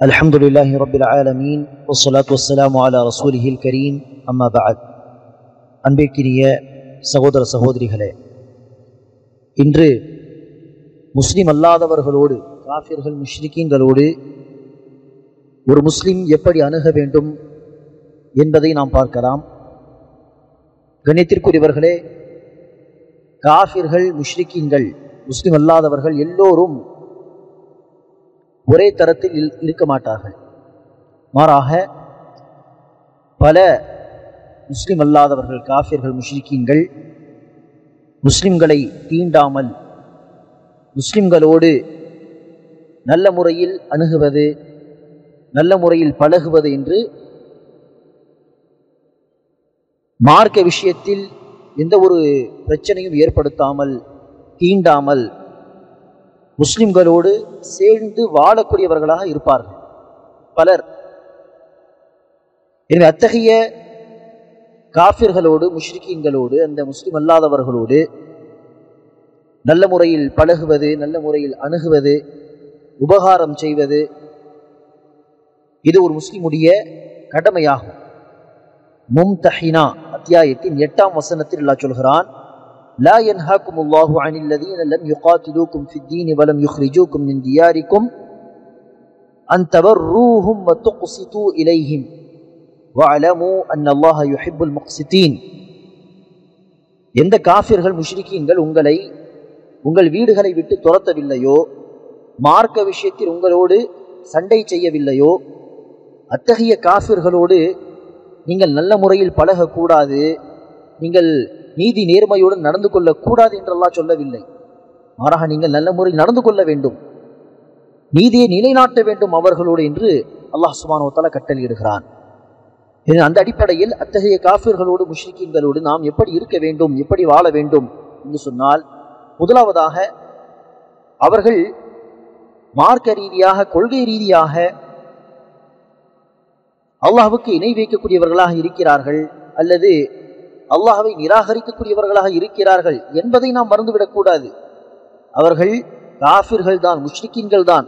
الحمد لله رب العالمين والصلاة والسلام على رسوله الكريم أما بعد அன்பிற்கினிய சகோதர சகோதரிகளே இன்று முஸ்லிம் அல்லாதவர்களோடு காஃபிர்கள் முஷ்ரிக்கீன்களோடு ஒரு முஸ்லிம் எப்படி அணுக வேண்டும் என்பதை நாம் பார்க்கலாம் கணித்திற்குரியவர்களே காஃபிர்கள் முஷ்ரிக்கீன்கள் முஸ்லிம் அல்லாதவர்கள் எல்லோரும் ஒரே தரத்தில் இல்- இருக்க மாட்டார்கள் மாறாக பல முஸ்லிம் அல்லாதவர்கள் காஃபிர்கள் முஷ்ரிக்கீன்கள் முஸ்லிம்களை தீண்டாமல் முஸ்லிம்களோடு நல்ல முறையில் அணுகுவது நல்ல முறையில் பழகுவது என்று மார்க்க விஷயத்தில் எந்த ஒரு பிரச்சனையும் ஏற்படுத்தாமல் தீண்டாமல் முஸ்லிம்களோடு சேர்ந்து வாழக்கூடியவர்களாக இருப்பார்கள் பலர் எனவே அத்தகைய காஃபிர்களோடு முஷ்ரிக்கீன்களோடு அந்த முஸ்லிம் அல்லாதவர்களோடு நல்ல முறையில் பழகுவது நல்ல முறையில் அணுகுவது உபகாரம் செய்வது இது ஒரு முஸ்லிமுடைய கடமையாகும் மும்தஹினா அத்தியாயத்தின் எட்டாம் வசனத்தில் அல்லாஹ் சொல்கிறான் لا ينهاكم الله عن الذين لم يقاتلوكم في الدين ولم يخرجوكم من دياركم أن تبروهم وتقسطوا إليهم واعلموا أن الله يحب المقسطين எந்த காஃபிர்கள் முஷ்ரிக்கீன்கள் உங்களை உங்கள் வீடுகளை விட்டு துரத்தவில்லையோ மார்க்க விஷயத்தில் உங்களோடு சண்டை செய்யவில்லையோ அத்தகைய காஃபிர்களோடு நீங்கள் நல்ல முறையில் பழகக்கூடாது நீங்கள் நீதி நேர்மையுடன் நடந்து கொள்ளக்கூடாது என்றெல்லாம் சொல்லவில்லை மாறாக நீங்கள் நல்ல முறையில் நடந்து கொள்ள வேண்டும் நீதியை நிலைநாட்ட வேண்டும் அவர்களோடு என்று அல்லாஹ் சுபானோத்தால கட்டளையிடுகிறான் இது அந்த அடிப்படையில் அத்தகைய காஃபிர்களோடு முஷ்ரிக்கீன்களோடு நாம் எப்படி இருக்க வேண்டும் எப்படி வாழ வேண்டும் என்று சொன்னால் முதலாவதாக அவர்கள் மார்க்க ரீதியாக கொள்கை ரீதியாக அல்லாஹ்வுக்கு இணை வைக்கக்கூடியவர்களாக இருக்கிறார்கள் அல்லது அல்லாஹ்வை நிராகரிக்கக்கூடியவர்களாக இருக்கிறார்கள் என்பதை நாம் மறந்துவிடக்கூடாது அவர்கள் காஃபிர்கள் தான் முஷ்ரிக்கீன்கள் தான்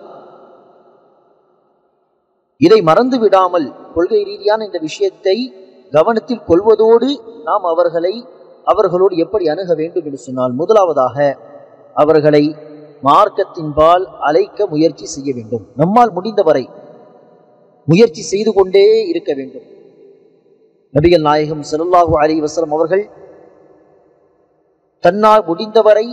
இதை மறந்து விடாமல் கொள்கை ரீதியான இந்த விஷயத்தை கவனத்தில் கொள்வதோடு நாம் அவர்களை அவர்களோடு எப்படி அணுக வேண்டும் என்று சொன்னால் முதலாவதாக அவர்களை மார்க்கத்தின்பால் அழைக்க முயற்சி செய்ய வேண்டும் நம்மால் முடிந்தவரை முயற்சி செய்து கொண்டே இருக்க வேண்டும் நபிகள் நாயகம் ஸல்லல்லாஹு அலைஹி வஸல்லம் அவர்கள் தன்னால் முடிந்தவரை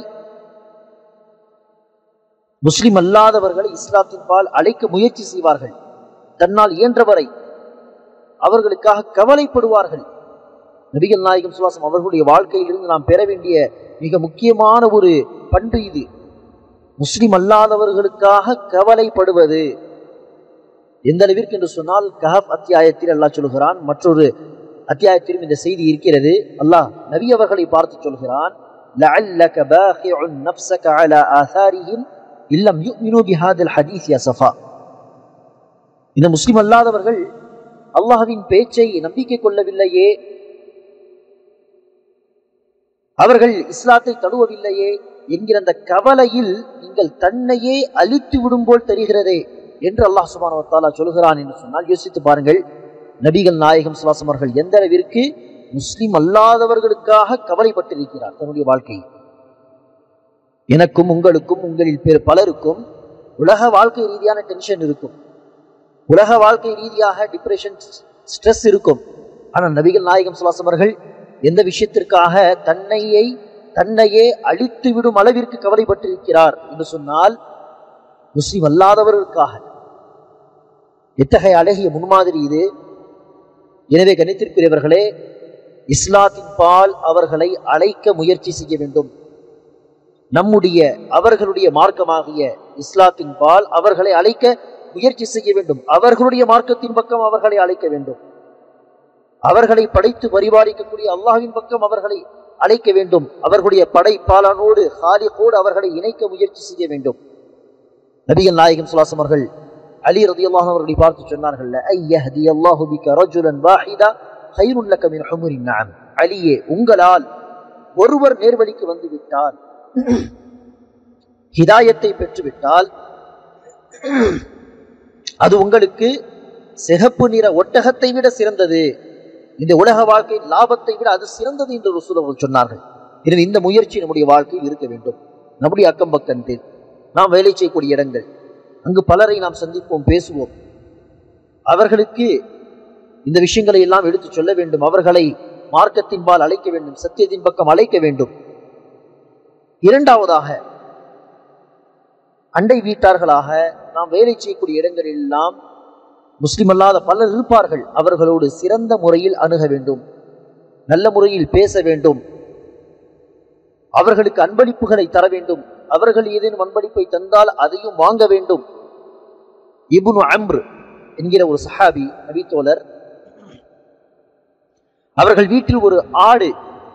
முஸ்லிம் அல்லாதவர்களை இஸ்லாத்தின் பால் அழைக்க முயற்சி செய்வார்கள் தன்னால் இயன்றவரை அவர்களுக்காக கவலைப்படுவார்கள் நபிகள் நாயகம் சுவாசம் அவர்களுடைய வாழ்க்கையிலிருந்து நாம் பெற வேண்டிய மிக முக்கியமான ஒரு பண்பு இது முஸ்லிம் அல்லாதவர்களுக்காக கவலைப்படுவது எந்த அளவிற்கு என்று சொன்னால் கஹப் அத்தியாயத்தில் அல்லாஹ் சொல்கிறான் மற்றொரு அத்தியாயத்திலும் இந்த செய்தி இருக்கிறது அல்லாஹ் நபி அவர்களை பார்த்து சொல்கிறான் لعلك باخع نفسك على آثارهم إن لم يؤمنوا بهذا الحديث يا صفا இந்த முஸ்லிம் அல்லாதவர்கள் அல்லாஹ்வின் பேச்சை நம்பிக்கை கொள்ளவில்லையே அவர்கள் இஸ்லாத்தை தழுவவில்லையே என்கிற அந்த கவலையில் நீங்கள் தன்னையே அழித்து விடும் போல் தெரிகிறதே என்று அல்லாஹ் சுபானு தாலா சொல்கிறான் என்று சொன்னால் யோசித்து பாருங்கள் நபிகள் நாயகம் சுவாசம் அவர்கள் எந்த அளவிற்கு முஸ்லிம் அல்லாதவர்களுக்காக கவலைப்பட்டிருக்கிறார் தன்னுடைய வாழ்க்கை எனக்கும் உங்களுக்கும் உங்களில் பேர் பலருக்கும் உலக வாழ்க்கை ரீதியான டென்ஷன் இருக்கும் உலக வாழ்க்கை ரீதியாக டிப்ரெஷன் ஸ்ட்ரெஸ் இருக்கும் ஆனால் நபிகள் நாயகம் சுவாசம் அவர்கள் எந்த விஷயத்திற்காக தன்னையை தன்னையே அழித்து விடும் அளவிற்கு கவலைப்பட்டிருக்கிறார் என்று சொன்னால் முஸ்லிம் அல்லாதவர்களுக்காக எத்தகைய அழகிய முன்மாதிரி இது எனவே கணித்திருக்கிறவர்களே இஸ்லாத்தின் பால் அவர்களை அழைக்க முயற்சி செய்ய வேண்டும் நம்முடைய அவர்களுடைய மார்க்கமாகிய இஸ்லாத்தின் பால் அவர்களை அழைக்க முயற்சி செய்ய வேண்டும் அவர்களுடைய மார்க்கத்தின் பக்கம் அவர்களை அழைக்க வேண்டும் அவர்களை படைத்து பரிபாலிக்கக்கூடிய அல்லாஹ்வின் பக்கம் அவர்களை அழைக்க வேண்டும் அவர்களுடைய படைப்பாளனோடு ஹாலிகோடு அவர்களை இணைக்க முயற்சி செய்ய வேண்டும் நபிகள் நாயகம் சுலாசம் அவர்கள் அலி ரதியல்லாஹு அவர்களை பார்த்து சொன்னார்கள் ஐயஹதி அல்லாஹு பிக ரஜுலன் வாஹிதா ஹைருன் லக மின் ஹுமுரின் நஅம் அலியே உங்களால் ஒருவர் நேர்வழிக்கு வந்து விட்டால் ஹிதாயத்தை பெற்றுவிட்டால் அது உங்களுக்கு சிகப்பு நிற ஒட்டகத்தை விட சிறந்தது இந்த உலக வாழ்க்கை லாபத்தை விட அது சிறந்தது என்று ரசூல் அவர்கள் சொன்னார்கள் எனவே இந்த முயற்சி நம்முடைய வாழ்க்கையில் இருக்க வேண்டும் நம்முடைய அக்கம் பக்கத்தில் நாம் வேலை செய்யக்கூடிய இடங்கள் அங்கு பலரை நாம் சந்திப்போம் பேசுவோம் அவர்களுக்கு இந்த விஷயங்களை எல்லாம் எடுத்து சொல்ல வேண்டும் அவர்களை மார்க்கத்தின்பால் அழைக்க வேண்டும் சத்தியத்தின் பக்கம் அழைக்க வேண்டும் இரண்டாவதாக அண்டை வீட்டார்களாக நாம் வேலை செய்யக்கூடிய இடங்களில் எல்லாம் முஸ்லிம் அல்லாத பலர் இருப்பார்கள் அவர்களோடு சிறந்த முறையில் அணுக வேண்டும் நல்ல முறையில் பேச வேண்டும் அவர்களுக்கு அன்பளிப்புகளை தர வேண்டும் அவர்கள் ஏதேனும் அன்பளிப்பை தந்தால் அதையும் வாங்க வேண்டும் இபுனு அம்ரு என்கிற ஒரு சஹாபி நபித்தோழர் அவர்கள் வீட்டில் ஒரு ஆடு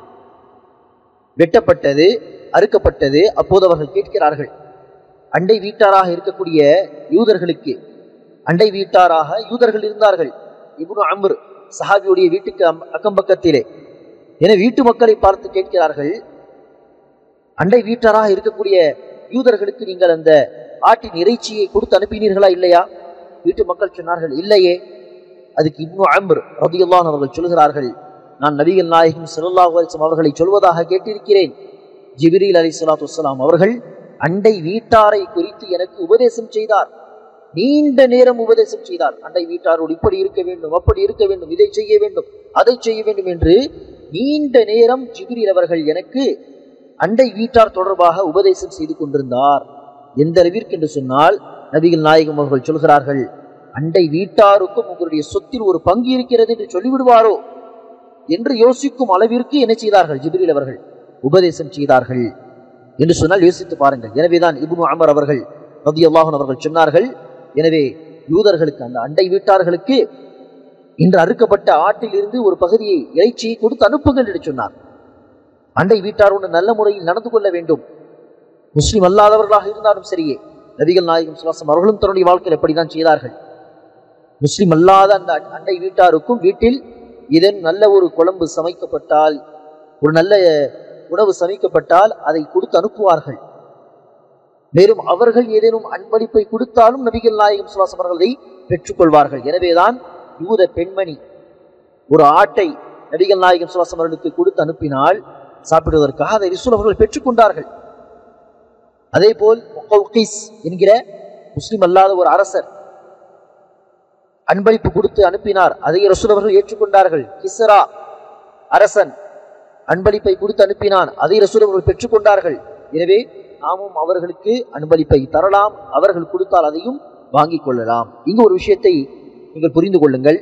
வெட்டப்பட்டது அறுக்கப்பட்டது அப்போது அவர்கள் கேட்கிறார்கள் அண்டை வீட்டாராக இருக்கக்கூடிய யூதர்களுக்கு அண்டை வீட்டாராக யூதர்கள் இருந்தார்கள் இப்னு அம்ர் சஹாபியுடைய வீட்டுக்கு அம்- அக்கம்பக்கத்திலே என வீட்டு மக்களை பார்த்து கேட்கிறார்கள் அண்டை வீட்டாராக இருக்கக்கூடிய யூதர்களுக்கு நீங்கள் அந்த ஆட்டின் இறைச்சியை கொடுத்து அனுப்பினீர்களா இல்லையா வீட்டு மக்கள் சொன்னார்கள் இல்லையே அதுக்கு இப்னு அம்ர் ரதியுல்லான் அவர்கள் சொல்கிறார்கள் நான் நபிகள் நாயகம் ஸல்லல்லாஹு அலைஹி வஸல்லம் அவர்களை சொல்வதாக கேட்டிருக்கிறேன் ஜிப்ரீல் அலைஹிஸ்ஸலாத்து வஸ்ஸலாம் அவர்கள் அண்டை வீட்டாரை குறித்து எனக்கு உபதேசம் செய்தார் நீண்ட நேரம் உபதேசம் செய்தார் அண்டை வீட்டாரோடு இப்படி இருக்க வேண்டும் அப்படி இருக்க வேண்டும் இதை செய்ய வேண்டும் அதை செய்ய வேண்டும் என்று நீண்ட நேரம் ஜிப்ரீல் அவர்கள் எனக்கு அண்டை வீட்டார் தொடர்பாக உபதேசம் செய்து கொண்டிருந்தார் எந்த அளவிற்கு என்று சொன்னால் நபிகள் நாயகம் அவர்கள் சொல்கிறார்கள் அண்டை வீட்டாருக்கும் உங்களுடைய சொத்தில் ஒரு பங்கு இருக்கிறது என்று சொல்லிவிடுவாரோ என்று யோசிக்கும் அளவிற்கு என்ன செய்தார்கள் ஜிப்ரீல் அவர்கள் உபதேசம் செய்தார்கள் என்று சொன்னால் யோசித்து பாருங்கள் எனவேதான் இப்னு அமர் அவர்கள் ரதியல்லாஹன் அவர்கள் சொன்னார்கள் எனவே யூதர்களுக்கு அந்த அண்டை வீட்டார்களுக்கு இன்று அறுக்கப்பட்ட ஆட்டிலிருந்து ஒரு பகுதியை இறைச்சியை கொடுத்து அனுப்புங்கள் என்று சொன்னார் அண்டை வீட்டாரோடு நல்ல முறையில் நடந்து கொள்ள வேண்டும் முஸ்லிம் அல்லாதவர்களாக இருந்தாலும் சரியே நபிகள் நாயகம் சுவாசம் அவர்களும் தன்னுடைய வாழ்க்கையில் எப்படிதான் செய்தார்கள் முஸ்லிம் அல்லாத அந்த அண்டை வீட்டாருக்கும் வீட்டில் இதன் நல்ல ஒரு குழம்பு சமைக்கப்பட்டால் ஒரு நல்ல உணவு சமைக்கப்பட்டால் அதை கொடுத்து அனுப்புவார்கள் மேலும் அவர்கள் ஏதேனும் அன்பளிப்பை கொடுத்தாலும் நபிகள் நாயகம் சுவாசம் அவர்களை பெற்றுக்கொள்வார்கள் எனவேதான் யூத பெண்மணி ஒரு ஆட்டை நபிகள் நாயகம் சுவாசம் அவர்களுக்கு கொடுத்து அனுப்பினால் சாப்பிடுவதற்காக அதை ரிசூல் அவர்கள் பெற்றுக்கொண்டார்கள் அதே போல் முகௌகிஸ் என்கிற முஸ்லிம் அல்லாத ஒரு அரசர் அன்பளிப்பு கொடுத்து அனுப்பினார் அதை ரசூல் அவர்கள் ஏற்றுக்கொண்டார்கள் கிஸ்ரா அரசன் அன்பளிப்பை கொடுத்து அனுப்பினான் அதை ரசூல் அவர்கள் பெற்றுக்கொண்டார்கள் எனவே நாமும் அவர்களுக்கு அன்பளிப்பை தரலாம் அவர்கள் கொடுத்தால் அதையும் வாங்கிக் கொள்ளலாம் இங்கு ஒரு விஷயத்தை நீங்கள் புரிந்து கொள்ளுங்கள்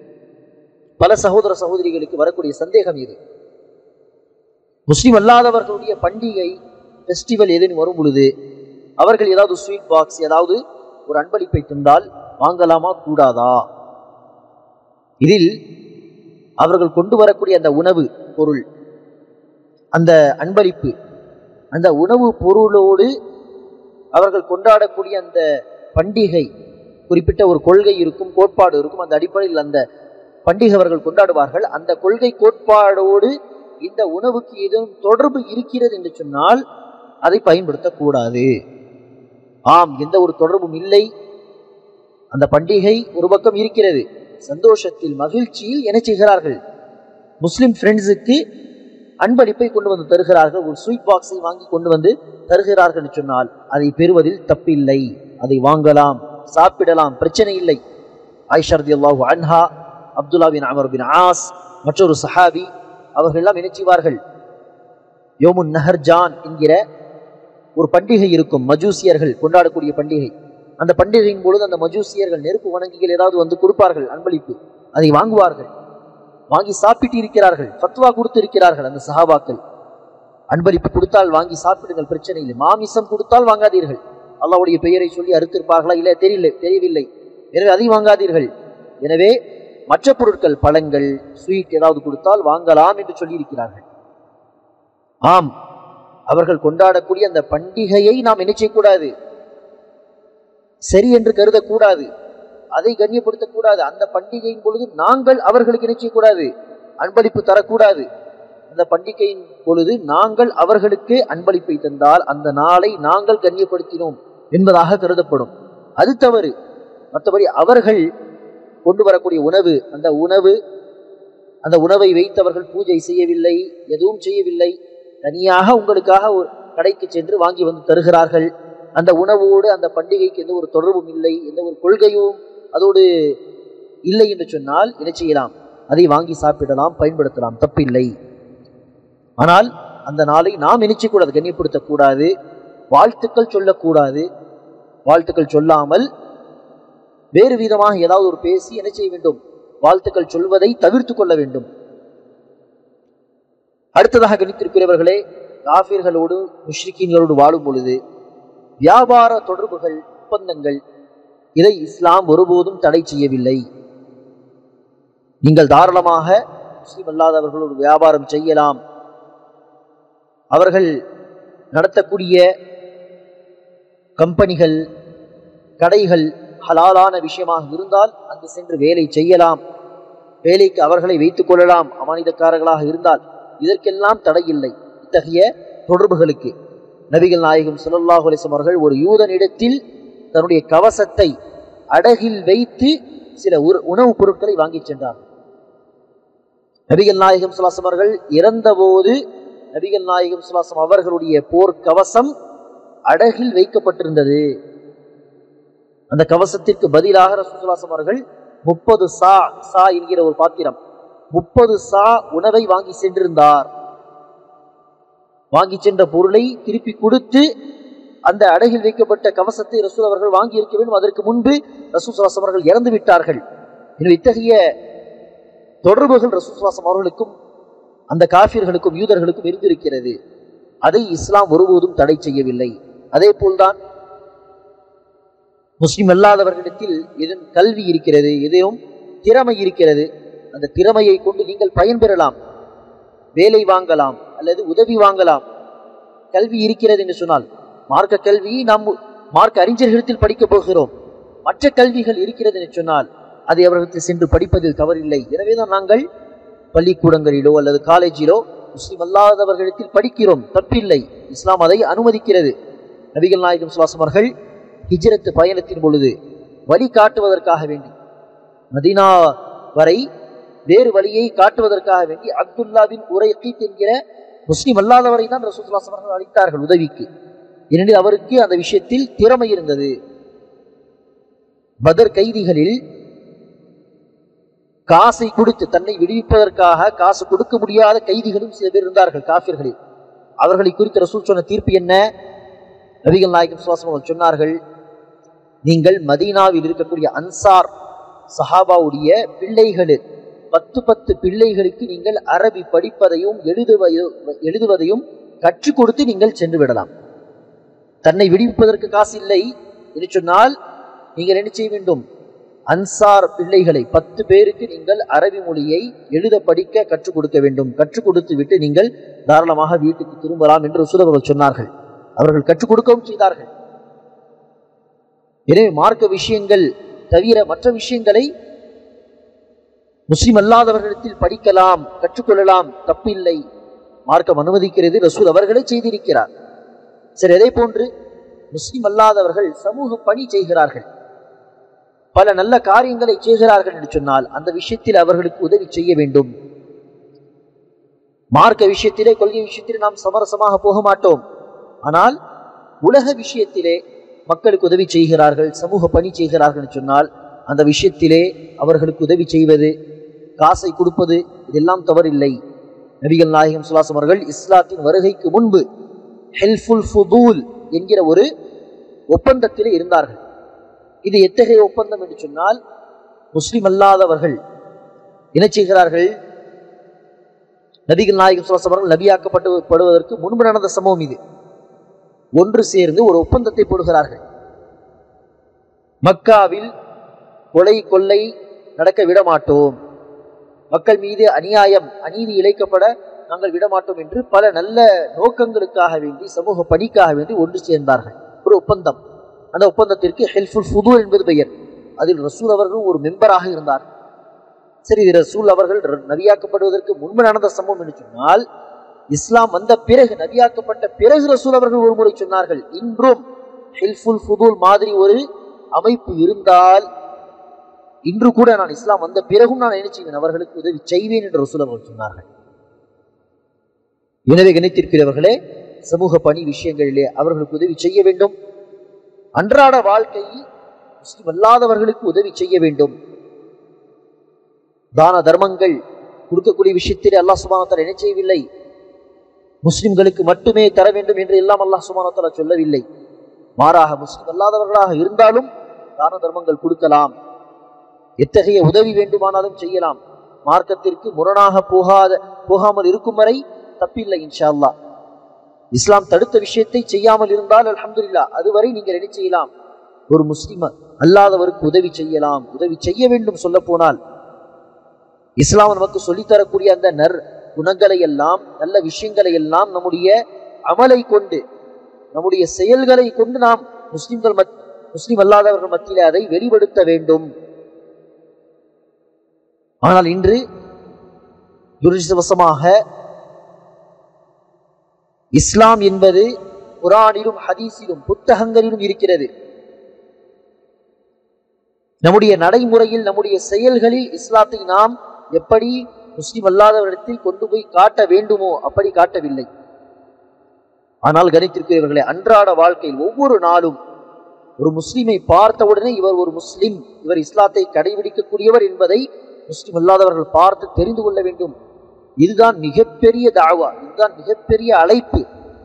பல சகோதர சகோதரிகளுக்கு வரக்கூடிய சந்தேகம் இது முஸ்லிம் அல்லாதவர்களுடைய பண்டிகை ஃபெஸ்டிவல் ஏதேனும் வரும் பொழுது அவர்கள் ஏதாவது ஸ்வீட் பாக்ஸ் ஏதாவது ஒரு அன்பளிப்பை தந்தால் வாங்கலாமா கூடாதா இதில் அவர்கள் கொண்டு வரக்கூடிய அந்த உணவு பொருள் அந்த அன்பளிப்பு அந்த உணவு பொருளோடு அவர்கள் கொண்டாடக்கூடிய அந்த பண்டிகை குறிப்பிட்ட ஒரு கொள்கை இருக்கும் கோட்பாடு இருக்கும் அந்த அடிப்படையில் அந்த பண்டிகை அவர்கள் கொண்டாடுவார்கள் அந்த கொள்கை கோட்பாடோடு இந்த உணவுக்கு ஏதேனும் தொடர்பு இருக்கிறது என்று சொன்னால் அதை பயன்படுத்தக்கூடாது ஆம் எந்த ஒரு தொடர்பும் இல்லை அந்த பண்டிகை ஒரு பக்கம் இருக்கிறது சந்தோஷத்தில் மகிழ்ச்சியில் என்ன செய்கிறார்கள் முஸ்லிம் ஃப்ரெண்ட்ஸுக்கு அன்பளிப்பை கொண்டு வந்து தருகிறார்கள் ஒரு ஸ்வீட் பாக்ஸை வாங்கி கொண்டு வந்து தருகிறார்கள் என்று சொன்னால் அதை பெறுவதில் தப்பில்லை அதை வாங்கலாம் சாப்பிடலாம் பிரச்சனை இல்லை ஐஷர்தி அல்லாஹு அன்ஹா அப்துல்லா பின் அமர் பின் ஆஸ் மற்றொரு சஹாபி அவர்கள் எல்லாம் என்ன செய்வார்கள் யோமுன் நஹர்ஜான் என்கிற ஒரு பண்டிகை இருக்கும் மஜூசியர்கள் கொண்டாடக்கூடிய பண்டிகை அந்த பண்டிகையின் பொழுது அந்த மஜூசியர்கள் நெருப்பு வணங்கிகள் ஏதாவது வந்து கொடுப்பார்கள் அன்பளிப்பு அதை வாங்குவார்கள் வாங்கி சாப்பிட்டு இருக்கிறார்கள் ஃபத்வா கொடுத்து இருக்கிறார்கள் அந்த சஹாபாக்கள் அன்பளிப்பு கொடுத்தால் வாங்கி சாப்பிடுங்கள் பிரச்சனை இல்லை மாமிசம் கொடுத்தால் வாங்காதீர்கள் அல்லாவுடைய பெயரை சொல்லி அறுத்திருப்பார்களா இல்லை தெரியல தெரியவில்லை எனவே அதை வாங்காதீர்கள் எனவே மற்ற பொருட்கள் பழங்கள் ஸ்வீட் ஏதாவது கொடுத்தால் வாங்கலாம் என்று சொல்லி இருக்கிறார்கள் ஆம் அவர்கள் கொண்டாடக்கூடிய அந்த பண்டிகையை நாம் என்ன செய்யக்கூடாது சரி என்று கருதக்கூடாது அதை கண்ணியப்படுத்தக்கூடாது அந்த பண்டிகையின் பொழுது நாங்கள் அவர்களுக்கு என்ன செய்யக்கூடாது அன்பளிப்பு தரக்கூடாது அந்த பண்டிகையின் பொழுது நாங்கள் அவர்களுக்கு அன்பளிப்பை தந்தால் அந்த நாளை நாங்கள் கண்ணியப்படுத்தினோம் என்பதாக கருதப்படும் அது தவறு மற்றபடி அவர்கள் கொண்டு வரக்கூடிய உணவு அந்த உணவு அந்த உணவை வைத்தவர்கள் பூஜை செய்யவில்லை எதுவும் செய்யவில்லை தனியாக உங்களுக்காக ஒரு கடைக்கு சென்று வாங்கி வந்து தருகிறார்கள் அந்த உணவோடு அந்த பண்டிகைக்கு எந்த ஒரு தொடர்பும் இல்லை எந்த ஒரு கொள்கையும் அதோடு இல்லை என்று சொன்னால் என்ன செய்யலாம் அதை வாங்கி சாப்பிடலாம் பயன்படுத்தலாம் தப்பில்லை ஆனால் அந்த நாளை நாம் நினைச்சக்கூடாது கண்ணியப்படுத்தக்கூடாது வாழ்த்துக்கள் சொல்லக்கூடாது வாழ்த்துக்கள் சொல்லாமல் வேறு விதமாக ஏதாவது ஒரு பேசி என்ன செய்ய வேண்டும் வாழ்த்துக்கள் சொல்வதை தவிர்த்து கொள்ள வேண்டும் அடுத்ததாக கணித்திருக்கிறவர்களே காஃபிர்களோடு முஷ்ரிக்கீன்களோடு வாழும் பொழுது வியாபார தொடர்புகள் ஒப்பந்தங்கள் இதை இஸ்லாம் ஒருபோதும் தடை செய்யவில்லை நீங்கள் தாராளமாக முஸ்லிம் அல்லாதவர்களோடு வியாபாரம் செய்யலாம் அவர்கள் நடத்தக்கூடிய கம்பெனிகள் கடைகள் ஹலாலான விஷயமாக இருந்தால் அங்கு சென்று வேலை செய்யலாம் வேலைக்கு அவர்களை வைத்துக் கொள்ளலாம் அமானிதக்காரர்களாக இருந்தால் இதற்கெல்லாம் தடை இல்லை இத்தகைய தொடர்புகளுக்கு நபிகள் நாயகம் சுல்லாஹ் அலிசம் அவர்கள் ஒரு யூதனிடத்தில் தன்னுடைய கவசத்தை அடகில் வைத்து சில உணவுப் பொருட்களை வாங்கிச் சென்றார் நபிகள் நாயகம் சுல்லாசம் அவர்கள் இறந்தபோது நபிகள் நாயகம் சுல்லாசம் அவர்களுடைய போர் கவசம் அடகில் வைக்கப்பட்டிருந்தது அந்த கவசத்திற்கு பதிலாக ரசூசுல்லாசம் அவர்கள் முப்பது சா சா என்கிற ஒரு பாத்திரம் முப்பது சா உணவை வாங்கி சென்றிருந்தார் வாங்கி சென்ற பொருளை திருப்பி கொடுத்து அந்த அடகில் வைக்கப்பட்ட கவசத்தை ரசூல் அவர்கள் வாங்கி இருக்க வேண்டும் அதற்கு முன்பு ரசூசுல்லாசம் அவர்கள் இறந்து விட்டார்கள் எனவே இத்தகைய தொடர்புகள் ரசூசுல்லாசம் அவர்களுக்கும் அந்த காஃபியர்களுக்கும் யூதர்களுக்கும் இருந்திருக்கிறது அதை இஸ்லாம் ஒருபோதும் தடை செய்யவில்லை அதே போல்தான் முஸ்லிம் அல்லாதவர்களிடத்தில் எதுவும் கல்வி இருக்கிறது எதையும் திறமை இருக்கிறது அந்த திறமையை கொண்டு நீங்கள் பயன்பெறலாம் வேலை வாங்கலாம் அல்லது உதவி வாங்கலாம் கல்வி இருக்கிறது என்று சொன்னால் மார்க்க கல்வி நாம் மார்க்க அறிஞர்களிடத்தில் படிக்கப் போகிறோம் மற்ற கல்விகள் இருக்கிறது என்று சொன்னால் அதை அவர்களுக்கு சென்று படிப்பதில் தவறில்லை எனவேதான் நாங்கள் பள்ளிக்கூடங்களிலோ அல்லது காலேஜிலோ முஸ்லிம் அல்லாதவர்களிடத்தில் படிக்கிறோம் தப்பில்லை இஸ்லாம் அதை அனுமதிக்கிறது நபிகள் நாயகம் சுவாசம் அவர்கள் ஹிஜ்ரத்து பயணத்தின் பொழுது வழி காட்டுவதற்காக வேண்டி மதினா வரை வேறு வழியை காட்டுவதற்காக வேண்டி அப்துல்லாவின் உரை என்கிற முஸ்லிம் அல்லாதவரை தான் ரசூல்லாஸ் அவர்கள் அளித்தார்கள் உதவிக்கு ஏனெனில் அவருக்கு அந்த விஷயத்தில் திறமை இருந்தது பதர் கைதிகளில் காசை கொடுத்து தன்னை விடுவிப்பதற்காக காசு கொடுக்க முடியாத கைதிகளும் சில பேர் இருந்தார்கள் காஃபியர்களில் அவர்களை குறித்து ரசூல் சொன்ன தீர்ப்பு என்ன நபிகள் நாயகம் சுவாசம் அவர்கள் சொன்னார்கள் நீங்கள் மதீனாவில் இருக்கக்கூடிய அன்சார் சஹாபாவுடைய பிள்ளைகளு பத்து பத்து பிள்ளைகளுக்கு நீங்கள் அரபி படிப்பதையும் எழுதுவையும் எழுதுவதையும் கற்றுக் கொடுத்து நீங்கள் சென்று விடலாம் தன்னை விடுவிப்பதற்கு காசு இல்லை என்று சொன்னால் நீங்கள் என்ன செய்ய வேண்டும் அன்சார் பிள்ளைகளை பத்து பேருக்கு நீங்கள் அரபி மொழியை எழுத படிக்க கற்றுக் கொடுக்க வேண்டும் கற்றுக் கொடுத்து விட்டு நீங்கள் தாராளமாக வீட்டுக்கு திரும்பலாம் என்று ரசூல் சொன்னார்கள் அவர்கள் கற்றுக் கொடுக்கவும் செய்தார்கள் எனவே மார்க்க விஷயங்கள் தவிர மற்ற விஷயங்களை முஸ்லிம் அல்லாதவர்களிடத்தில் படிக்கலாம் கற்றுக்கொள்ளலாம் தப்பில்லை மார்க்கம் அனுமதிக்கிறது ரசூல் அவர்களே செய்திருக்கிறார் சரி அதே போன்று முஸ்லிம் அல்லாதவர்கள் சமூக பணி செய்கிறார்கள் பல நல்ல காரியங்களை செய்கிறார்கள் என்று சொன்னால் அந்த விஷயத்தில் அவர்களுக்கு உதவி செய்ய வேண்டும் மார்க்க விஷயத்திலே கொள்கை விஷயத்திலே நாம் சமரசமாக போக மாட்டோம் ஆனால் உலக விஷயத்திலே மக்களுக்கு உதவி செய்கிறார்கள் சமூக பணி செய்கிறார்கள் என்று சொன்னால் அந்த விஷயத்திலே அவர்களுக்கு உதவி செய்வது காசை கொடுப்பது இதெல்லாம் தவறில்லை நபிகள் நாயகம் சுல்லாசம் அவர்கள் இஸ்லாத்தின் வருகைக்கு முன்பு ஹெல்ஃபுல் ஃபுதூல் என்கிற ஒரு ஒப்பந்தத்திலே இருந்தார்கள் இது எத்தகைய ஒப்பந்தம் என்று சொன்னால் முஸ்லிம் அல்லாதவர்கள் என்ன செய்கிறார்கள் நபிகள் நாயகம் சுல்லாசம் அவர்கள் நபியாக்கப்பட்டு படுவதற்கு முன்பு நடந்த சம்பவம் இது ஒன்று சேர்ந்து ஒரு ஒப்பந்தத்தை போடுகிறார்கள் மக்காவில் கொலை கொள்ளை நடக்க விட மாட்டோம் மக்கள் மீது அநியாயம் அநீதி இழைக்கப்பட நாங்கள் விடமாட்டோம் என்று பல நல்ல நோக்கங்களுக்காக வேண்டி சமூக பணிக்காக வேண்டி ஒன்று சேர்ந்தார்கள் ஒரு ஒப்பந்தம் அந்த ஒப்பந்தத்திற்கு ஹெல்ஃபுல் ஃபுது என்பது பெயர் அதில் ரசூல் அவர்கள் ஒரு மெம்பராக இருந்தார் சரி இது ரசூல் அவர்கள் நவியாக்கப்படுவதற்கு முன்பு நடந்த சம்பவம் என்று சொன்னால் இஸ்லாம் வந்த பிறகு நபியாக்கப்பட்ட பிறகு ரசூல் அவர்கள் ஒரு முறை சொன்னார்கள் இன்றும் ஹில்ஃபுல் ஃபுதூல் மாதிரி ஒரு அமைப்பு இருந்தால் இன்று கூட நான் இஸ்லாம் வந்த பிறகும் நான் என்ன செய்வேன் அவர்களுக்கு உதவி செய்வேன் என்று ரசூல் அவர்கள் சொன்னார்கள் எனவே கணித்திருக்கிறவர்களே சமூக பணி விஷயங்களிலே அவர்களுக்கு உதவி செய்ய வேண்டும் அன்றாட வாழ்க்கையில் முஸ்லிம் அல்லாதவர்களுக்கு உதவி செய்ய வேண்டும் தான தர்மங்கள் கொடுக்கக்கூடிய விஷயத்திலே அல்லாஹ் சுபானத்தால் என்ன செய்யவில்லை முஸ்லிம்களுக்கு மட்டுமே தர வேண்டும் என்று எல்லாம் அல்லாஹ் சுபானத்தால சொல்லவில்லை மாறாக முஸ்லிம் அல்லாதவர்களாக இருந்தாலும் தான தர்மங்கள் கொடுக்கலாம் எத்தகைய உதவி வேண்டுமானாலும் செய்யலாம் மார்க்கத்திற்கு முரணாக போகாத போகாமல் இருக்கும் வரை தப்பில்லை இன்ஷா அல்லாஹ் இஸ்லாம் தடுத்த விஷயத்தை செய்யாமல் இருந்தால் அல்ஹம்துலில்லா அதுவரை நீங்கள் என்ன செய்யலாம் ஒரு முஸ்லிம் அல்லாதவருக்கு உதவி செய்யலாம் உதவி செய்ய வேண்டும் சொல்ல போனால் இஸ்லாம் நமக்கு சொல்லித்தரக்கூடிய அந்த நர் குணங்களை எல்லாம் நல்ல விஷயங்களை எல்லாம் நம்முடைய அமலை கொண்டு நம்முடைய செயல்களை கொண்டு நாம் முஸ்லிம்கள் மத் முஸ்லிம் அல்லாதவர்கள் மத்தியிலே அதை வெளிப்படுத்த வேண்டும் ஆனால் இன்று துரதிருஷ்டவசமாக இஸ்லாம் என்பது குரானிலும் ஹதீஸிலும் புத்தகங்களிலும் இருக்கிறது நம்முடைய நடைமுறையில் நம்முடைய செயல்களில் இஸ்லாத்தை நாம் எப்படி முஸ்லிம் அல்லாதவரிடத்தில் கொண்டு போய் காட்ட வேண்டுமோ அப்படி காட்டவில்லை ஆனால் கணித்திருக்கிறவர்களே அன்றாட வாழ்க்கையில் ஒவ்வொரு நாளும் ஒரு முஸ்லிமை பார்த்தவுடனே இவர் ஒரு முஸ்லிம் இவர் இஸ்லாத்தை கடைபிடிக்கக்கூடியவர் என்பதை முஸ்லிம் அல்லாதவர்கள் பார்த்து தெரிந்து கொள்ள வேண்டும் இதுதான் மிகப்பெரிய தாவா இதுதான் மிகப்பெரிய அழைப்பு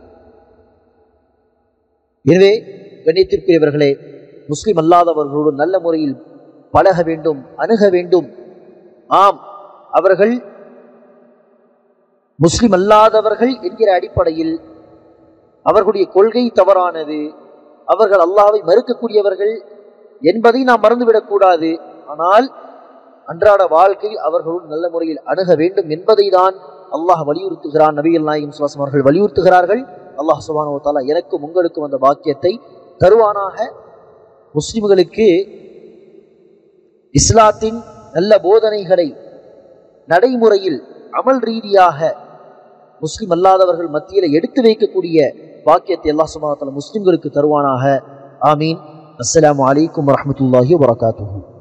எனவே கண்ணியத்திற்குரியவர்களே முஸ்லிம் அல்லாதவர்களோடு நல்ல முறையில் பழக வேண்டும் அணுக வேண்டும் ஆம் அவர்கள் முஸ்லிம் அல்லாதவர்கள் என்கிற அடிப்படையில் அவர்களுடைய கொள்கை தவறானது அவர்கள் அல்லாவை மறுக்கக்கூடியவர்கள் என்பதை நாம் மறந்துவிடக்கூடாது ஆனால் அன்றாட வாழ்க்கையில் அவர்களோடு நல்ல முறையில் அணுக வேண்டும் என்பதை தான் அல்லாஹ் வலியுறுத்துகிறான் நபிகள் நாயகம் சுவாசம் அவர்கள் வலியுறுத்துகிறார்கள் அல்லாஹ் சுபானோ தாலா எனக்கும் உங்களுக்கும் அந்த பாக்கியத்தை தருவானாக முஸ்லிம்களுக்கு இஸ்லாத்தின் நல்ல போதனைகளை நடைமுறையில் அமல் ரீதியாக முஸ்லிம் அல்லாதவர்கள் மத்தியில் எடுத்து வைக்கக்கூடிய பாக்கியத்தை அல்லாஹ் சுபானோ தாலா முஸ்லிம்களுக்கு தருவானாக ஆமீன் அஸ்ஸலாமு அலைக்கும் வரஹமத்துல்லாஹி வரகாத்துஹூ